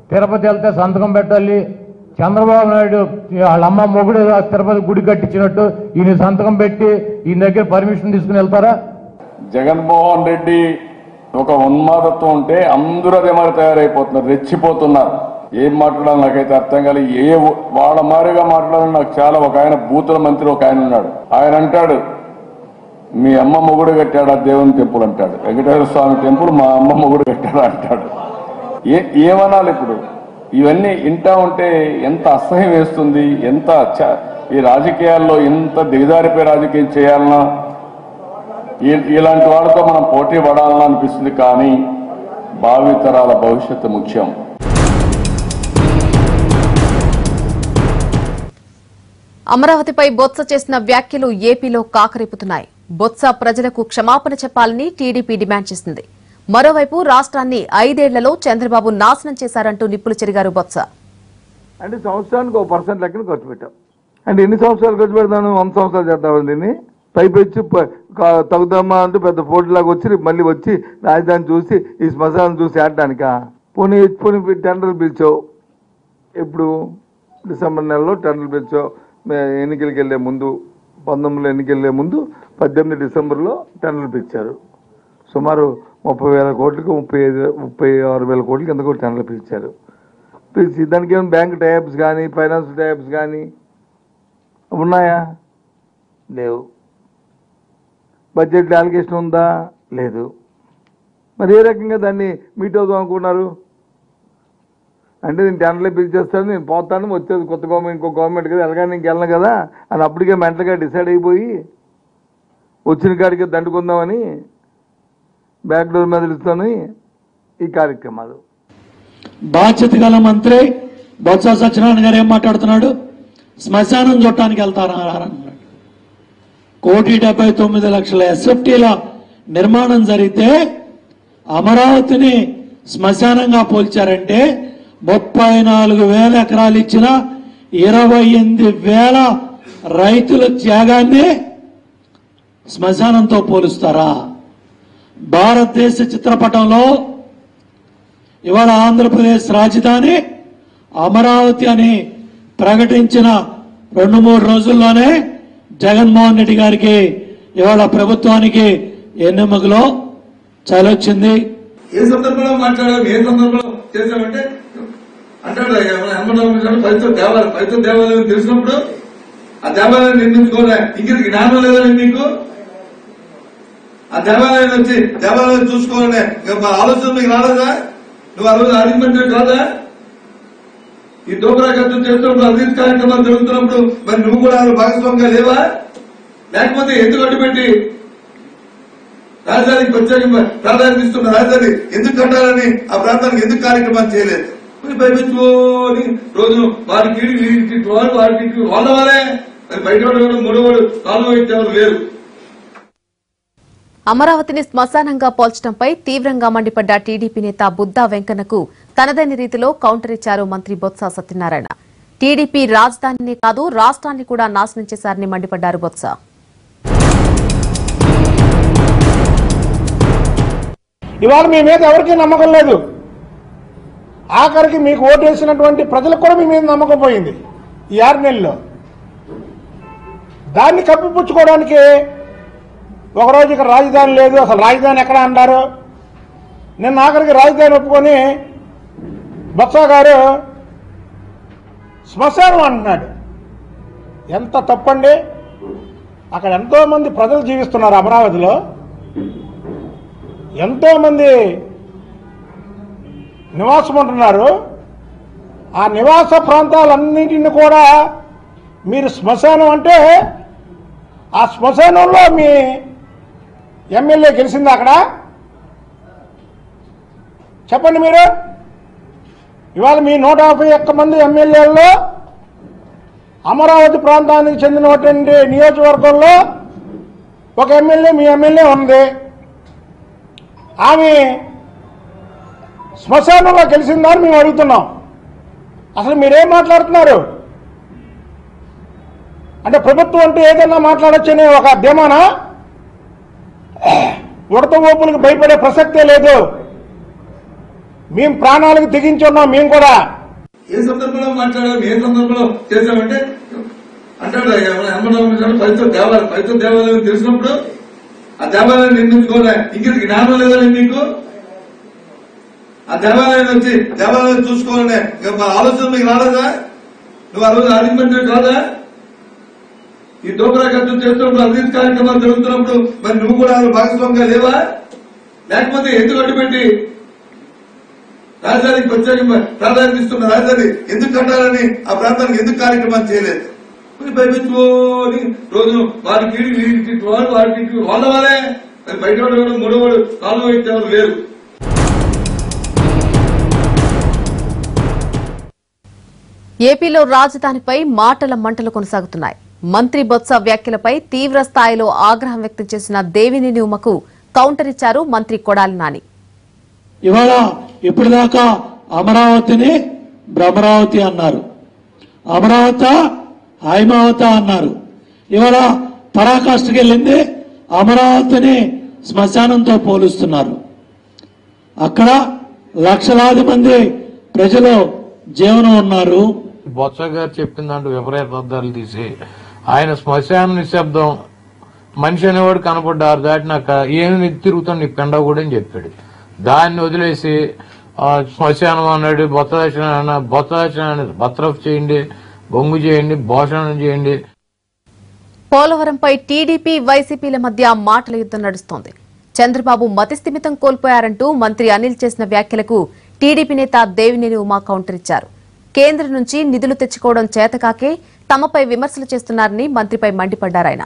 తిరుపతి వెళ్తే సంతకం పెట్టాలి చంద్రబాబు నాయుడు వాళ్ళ అమ్మ మొగుడు తిరుపతి గుడి కట్టించినట్టు ఈయన సంతకం పెట్టి ఈయన దగ్గర పర్మిషన్ తీసుకుని వెళ్తారా జగన్మోహన్ రెడ్డి ఒక ఉన్మాదత్వం ఉంటే అందరూ అదే మరి తయారైపోతున్నారు రెచ్చిపోతున్నారు ఏం మాట్లాడాలి నాకైతే అర్థం కాదు ఏ ఊ- వాళ్ళ మారిగా మాట్లాడాలని నాకు చాలా ఒక ఆయన బూతుల మంత్రి ఒక ఆయన ఉన్నాడు ఆయన అంటాడు మీ అమ్మ మొగుడు కట్టాడు ఆ దేవుని టెంపుల్ అంటాడు వెంకటేశ్వర స్వామి టెంపుల్ మా అమ్మ మొగుడు కట్టాడు అంటాడు ఏ ఏమనాలి ఇప్పుడు ఇవన్నీ ఇంటా ఉంటే ఎంత అసహ్యం వేస్తుంది ఎంత చ- ఈ రాజకీయాల్లో ఇంత దిగజారిపోయి రాజకీయం చేయాలన్నా ఈ- ఇలాంటి వాళ్ళతో మనం పోటీ పడాలని అనిపిస్తుంది కానీ భావితరాల భవిష్యత్తు ముఖ్యం అమరావతిపై బొత్స చేసిన వ్యాఖ్యలు ఏపీలో కాకరేపుతున్నాయి బొత్స ప్రజలకు క్షమాపణ చెప్పాలని టీడీపీ డిమాండ్ చేసింది మరోవైపు రాష్ట్రాన్ని ఐదేళ్లలో చంద్రబాబు నాశనం చేశారంటూ నిప్పులు చెరిగారు బొత్స అంటే సంవత్సరానికి ఒక పర్సెంట్ లెక్కన ఖర్చు పెట్టాం అంటే ఎన్ని సంవత్సరాలు ఖర్చు పెడతాను వంద సంవత్సరాలు చేద్దామని దీన్ని పైపెచ్చి ప- కా- తగ్గుదామా అంటే పెద్ద పోటీలాగా వచ్చి మళ్ళీ వచ్చి రాజధాని చూసి ఈ శ్మశానం చూసి ఆడడానికా పోనీ పోనీ టెండర్లు పిలిచావు ఇప్పుడు డిసెంబర్ నెలలో టెండర్లు పిలిచావు మే- ఎన్నికలకి వెళ్ళే ముందు పంతొమ్మిదిలో ఎన్నికలు వెళ్ళే ముందు పద్దెనిమిది డిసెంబర్లో టెండర్లు పిలిచారు సుమారు ముప్పై వేల కోట్లకు ముప్పై ఐదు ముప్పై ఆరు వేల కోట్లకి ఎంత కూడా టెండర్లు పిలిచారు పిలిచి దానికి ఏమైనా బ్యాంక్ టైప్స్ కానీ ఫైనాన్స్ టైప్స్ కానీ ఉన్నాయా లేవు బడ్జెట్ అలిగేషన్ ఉందా లేదు మరి ఏ రకంగా దాన్ని మీట్ అవుదాం అనుకున్నారు అంటే నేను టెండర్లే పిలిచేస్తాను నేను పోతాను వచ్చేది కొత్త గవర్నమెంట్ ఇంకో గవర్నమెంట్ కదా ఎలాగని ఇంకెళ్ళను కదా అని అప్పటికే మెంటల్గా డిసైడ్ అయిపోయి వచ్చిన కాడికి దండుకుందామని బ్యాక్ డోర్ మీద ఇస్తాను ఈ కార్యక్రమాలు బాధ్యత గల మంత్రి బొత్స సత్యనారాయణ గారు ఏం మాట్లాడుతున్నాడు శ్మశానం చుట్టానికి వెళ్తారా అంటున్నాడు కోటి డెబ్బై తొమ్మిది లక్షల ఎస్ఎఫ్టీల నిర్మాణం జరిగితే అమరావతిని శ్మశానంగా పోల్చారంటే ముప్పై నాలుగు వేల ఎకరాలు ఇచ్చిన ఇరవై ఎనిమిది వేల రైతుల త్యాగాన్ని శ్మశానంతో పోలుస్తారా భారతదేశ చిత్రపటంలో ఇవాళ ఆంధ్రప్రదేశ్ రాజధాని అమరావతి అని ప్రకటించిన రెండు మూడు రోజుల్లోనే జగన్మోహన్ రెడ్డి గారికి ఇవాళ ప్రభుత్వానికి ఎన్నెమ్మకలో చలొచ్చింది ఏ సందర్భంలో మాట్లాడాం ఏ సందర్భంలో చేశామంటే అంటాడు హనుమంతరావు పవిత్ర దేవాలయం పవిత్ర దేవాలయం తెలిసినప్పుడు ఆ దేవాలయం నిర్మించుకోలే ఇంక జ్ఞానం లేదని మీకు ఆ దేవాలయం వచ్చి దేవాలయం చూసుకోవాలనే ఇంకా ఆలోచన మీకు రాలేదా నువ్వు ఆ రోజు ఆర్గ్యుమెంట్ కాదా ఈ డోబరా ఖర్చు చేస్తున్నప్పుడు అభివృద్ధి కార్యక్రమాలు జరుగుతున్నప్పుడు మరి నువ్వు కూడా అందులో భాగస్వామిగా లేవా లేకపోతే ఎందుకు అడ్డుపెట్టి రాజధానికి ప్రత్యేకంగా ప్రాధాన్యత ఇస్తున్న రాజధాని ఎందుకు కట్టాలని ఆ ప్రాంతానికి ఎందుకు కార్యక్రమాలు చేయలేదు మరి భయపెట్టుకోని రోజు వారికి ఈడి, వీరికి ఇటు వారు వారికి ఇటు వాళ్ళ వాళ్ళే మరి బయట వాడు ఎవరు, మూడో వాడు నాలుగో వ్యక్తి ఎవరు లేరు అమరావతిని శ్మశానంగా పోల్చడంపై తీవ్రంగా మండిపడ్డ టీడీపీ నేత బుద్దా వెంకన్నకు తనదైన రీతిలో కౌంటర్ ఇచ్చారు మంత్రి బొత్స సత్యనారాయణ టీడీపీ రాజధానినే కాదు రాష్ట్రాన్ని కూడా నాశనం చేశారని మండిపడ్డారు బొత్స ఇవాళ మీ మీద ఎవరికీ నమ్మకం లేదు ఆఖరికి మీకు ఓటు వేసినటువంటి ప్రజలకు కూడా మీ మీద నమ్మకం పోయింది ఈ ఆరు నెలల్లో దాన్ని కప్పిపుచ్చుకోవడానికి ఒకరోజు ఇక్కడ రాజధాని లేదు అసలు రాజధాని ఎక్కడ అన్నారు నిన్న ఆఖరికి రాజధాని ఒప్పుకొని బొత్స గారు శ్మశానం అంటున్నాడు ఎంత తప్పండి అక్కడ ఎంతో మంది ప్రజలు జీవిస్తున్నారు అమరావతిలో ఎంతో మంది నివాసం ఉంటున్నారు ఆ నివాస ప్రాంతాలన్నింటిని కూడా మీరు శ్మశానం అంటే ఆ శ్మశానంలో మీ ఎమ్మెల్యే గెలిచింది అక్కడ చెప్పండి మీరు ఇవాళ మీ నూట యాభై ఒక్క మంది ఎమ్మెల్యేల్లో అమరావతి ప్రాంతానికి చెందినటువంటి నియోజకవర్గంలో ఒక ఎమ్మెల్యే మీ ఎమ్మెల్యే ఉంది ఆమె శ్మశానంలో గెలిచిందా అని మేము అడుగుతున్నాం అసలు మీరేం మాట్లాడుతున్నారు అంటే ప్రభుత్వం అంటే ఏదైనా మాట్లాడొచ్చనే ఒక ధీమానా ఉడత ఊపులకు భయపడే ప్రసక్తే లేదు మేము ప్రాణాలకు తెగించి ఉన్నాం మేము కూడా ఏ సందర్భంలో మాట్లాడాం ఏ సందర్భంలో చేశామంటే అంటాడు హనుమంతరావు పవిత్ర దేవాలయం పవిత్ర దేవాలయం తెలిసినప్పుడు ఆ దేవాలయం నిర్మించుకోలే ఇంకెందుకు జ్ఞానం లేదని మీకు ఆ దేవాలయం వచ్చి దేవాలయం చూసుకోవాలనే ఇక మా ఆలోచన మీకు రాలేదా నువ్వు ఆ రోజు ఆదిమంత్రి కాదా ఈ డోబరా ఖర్చు చేస్తున్నప్పుడు అభివృద్ధి కార్యక్రమాలు జరుగుతున్నప్పుడు మరి నువ్వు కూడా అందులో భాగస్వామిగా లేవా లేకపోతే ఎందుకు అడ్డుపెట్టి రాజధానికి ప్రత్యేక ప్రాధాన్యత ఇస్తున్న రాజధాని ఎందుకు కట్టాలని ఆ ప్రాంతానికి ఎందుకు కార్యక్రమాలు చేయలేదు మరి భయపెట్టుకోని రోజు వారి కీడి వీరికి వాళ్ళు వారి కీడి వాళ్ళ వాళ్ళే మరి బయట వాడు ఎవడు, మూడో వాడు నాలుగో వ్యక్తి ఎవరు లేరు ఏపీలో రాజధానిపై మాటల మంటలు కొనసాగుతున్నాయి మంత్రి బొత్స వ్యాఖ్యలపై తీవ్ర స్థాయిలో ఆగ్రహం వ్యక్తం చేసిన దేవినేని ఉమకు కౌంటర్ ఇచ్చారు మంత్రి కొడాలి నాని ఇవాళ ఇప్పటిదాకా అమరావతిని భ్రమరావతి అన్నారు అమరావతి హైమావత అన్నారు ఇవాళ పరాకాష్ఠకి వెళ్ళింది అమరావతిని శ్మశానంతో పోలుస్తున్నారు అక్కడ లక్షలాది మంది ప్రజలు జీవనం ఉన్నారు బొత్స గారు చెప్పిన దాంట్లో విపరీత అర్థాలు తీసి ఆయన శ్మశాన నిశ్శబ్దం మనిషి అనేవాడు కనపడ్డారు దాటినాక ఏమి తిరుగుతాం నీ పెండ కూడా అని చెప్పాడు దాన్ని వదిలేసి ఆ, శ్మశానం అన్నాడు బొత్సదర్శనం అన్న బొత్సదర్శనం అనేది బత్రఫ్ చేయండి బొంగు చేయండి భోషణం చేయండి పోలవరంపై టీడీపీ వైసీపీల మధ్య మాటల యుద్ధం నడుస్తోంది చంద్రబాబు మతిస్థిమితం కోల్పోయారంటూ మంత్రి అనిల్ చేసిన వ్యాఖ్యలకు టీడీపీ నేత దేవినేని ఉమా కౌంటర్ ఇచ్చారు కేంద్రం నుంచి నిధులు తెచ్చుకోవడం చేతకాకే తమపై విమర్శలు చేస్తున్నారని మంత్రిపై మండిపడ్డారాయన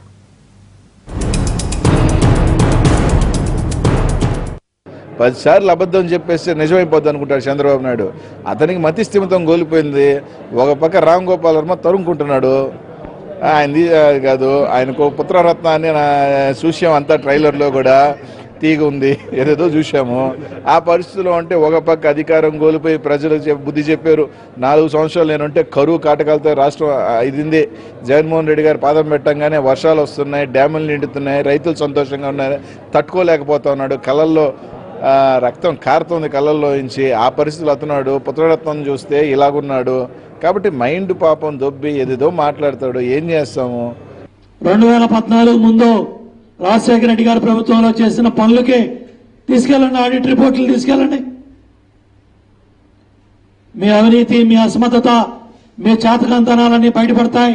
పదిసార్లు అబద్ధం చెప్పేస్తే నిజమైపోద్ది అనుకుంటాడు చంద్రబాబు నాయుడు అతనికి మతి స్థిమితం కోల్పోయింది ఒక పక్క రామ్ గోపాల్ వర్మ తరుముకుంటున్నాడు ఆయనది ఆ, కాదు ఆయనకు పుత్రరత్న అని నా చూసాం అంతా ట్రైలర్లో కూడా తీగ ఉంది ఏదేదో చూసాము ఆ పరిస్థితిలో అంటే ఒక పక్క అధికారం కోల్పోయి ప్రజలకు చెప్- బుద్ధి చెప్పారు నాలుగు సంవత్సరాలు నేనుంటే కరువు కాటకాలతో రాష్ట్రం ఇదింది జగన్మోహన్ రెడ్డి గారు పాదం పెట్టంగానే వర్షాలు వస్తున్నాయి డ్యాములు నిండుతున్నాయి రైతులు సంతోషంగా ఉన్నారు తట్టుకోలేకపోతా ఉన్నాడు కళ్ళల్లో ఆ, రక్తం కారుతోంది కళ్ళల్లో నుంచి ఆ పరిస్థితులు అతున్నాడు పుత్రరత్నం చూస్తే ఇలాగున్నాడు కాబట్టి మైండ్ పాపం దొబ్బి ఏదేదో మాట్లాడతాడు ఏం చేస్తాము రెండు వేల పద్నాలుగు ముందు రాజశేఖర రెడ్డి గారి ప్రభుత్వంలో చేసిన పనులకి తీసుకెళ్ళండి ఆడిట్ రిపోర్ట్లు తీసుకెళ్ళండి మీ అవినీతి మీ అసమర్థత మీ చాతకంతనాలన్నీ బయటపడతాయి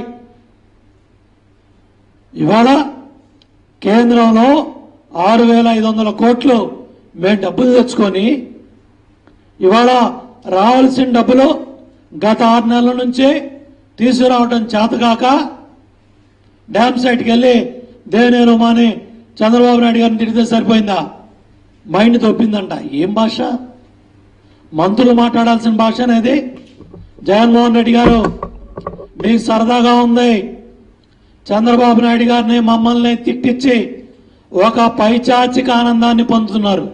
ఇవాళ కేంద్రంలో ఆరు వేల ఐదు వందల కోట్లు మేము డబ్బులు తెచ్చుకొని ఇవాళ రావాల్సిన డబ్బులు గత ఆరు నెలల నుంచే తీసుకురావడం చేతకాక డ్యామ్ సైట్కి వెళ్ళి దేనేరు మాని చంద్రబాబు నాయుడు గారిని తిడితే సరిపోయిందా మైండ్ తొప్పిందంట ఏం భాష మంత్రులు మాట్లాడాల్సిన భాష అనేది జగన్మోహన్ రెడ్డి గారు మీకు సరదాగా ఉంది చంద్రబాబు నాయుడు గారిని మమ్మల్ని తిట్టించి ఒక పైచాచిక ఆనందాన్ని పొందుతున్నారు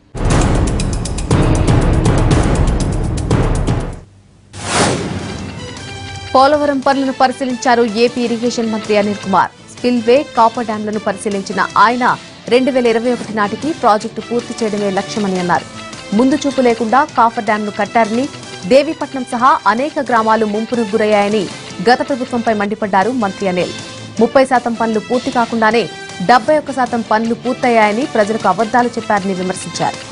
పోలవరం పనులను పరిశీలించారు ఏపీ ఇరిగేషన్ మంత్రి అనిల్ కుమార్ స్పిల్వే కాపర్ డ్యాంలను పరిశీలించిన ఆయన రెండు వేల ఇరవై ఒకటి నాటికి ప్రాజెక్టు పూర్తి చేయడమే లక్ష్యమని అన్నారు ముందు చూపు లేకుండా కాఫర్ డ్యాంను కట్టారని దేవీపట్నం సహా అనేక గ్రామాలు ముంపును గురయ్యాయని గత ప్రభుత్వంపై మండిపడ్డారు మంత్రి అనిల్ ముప్పై శాతం పనులు పూర్తి కాకుండానే డెబ్బై ఒక్క శాతం పనులు పూర్తయ్యాయని ప్రజలకు అబద్దాలు చెప్పారని విమర్శించారు